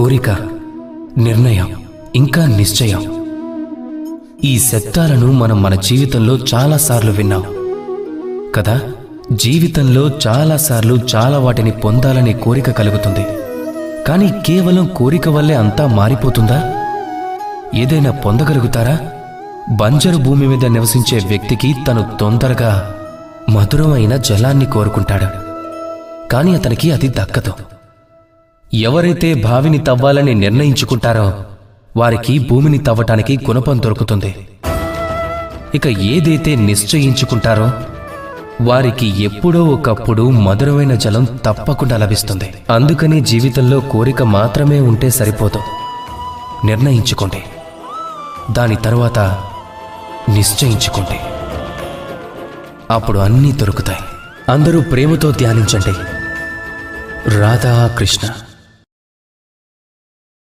కోరిక నిర్ణయం ఇంకా నిశ్చయం ఈ శబ్దాలను మనం మన జీవితంలో చాలాసార్లు విన్నాం కదా జీవితంలో చాలాసార్లు చాలా వాటిని పొందాలనే కోరిక కలుగుతుంది కానీ కేవలం కోరిక వల్లే అంతా మారిపోతుందా ఏదైనా పొందగలుగుతారా బంజరు భూమి మీద నివసించే వ్యక్తికి తను తొందరగా మధురమైన జలాన్ని కోరుకుంటాడు కానీ అతనికి అది దక్కదు ఎవరైతే బావిని తవ్వాలని నిర్ణయించుకుంటారో వారికి భూమిని తవ్వటానికి గుణపం దొరుకుతుంది ఇక ఏదైతే నిశ్చయించుకుంటారో వారికి ఎప్పుడో ఒకప్పుడు మధురమైన జలం తప్పకుండా లభిస్తుంది అందుకని జీవితంలో కోరిక మాత్రమే ఉంటే సరిపోదు నిర్ణయించుకోండి దాని తరువాత నిశ్చయించుకోండి అప్పుడు అన్నీ దొరుకుతాయి అందరూ ప్రేమతో ధ్యానించండి రాధా కృష్ణ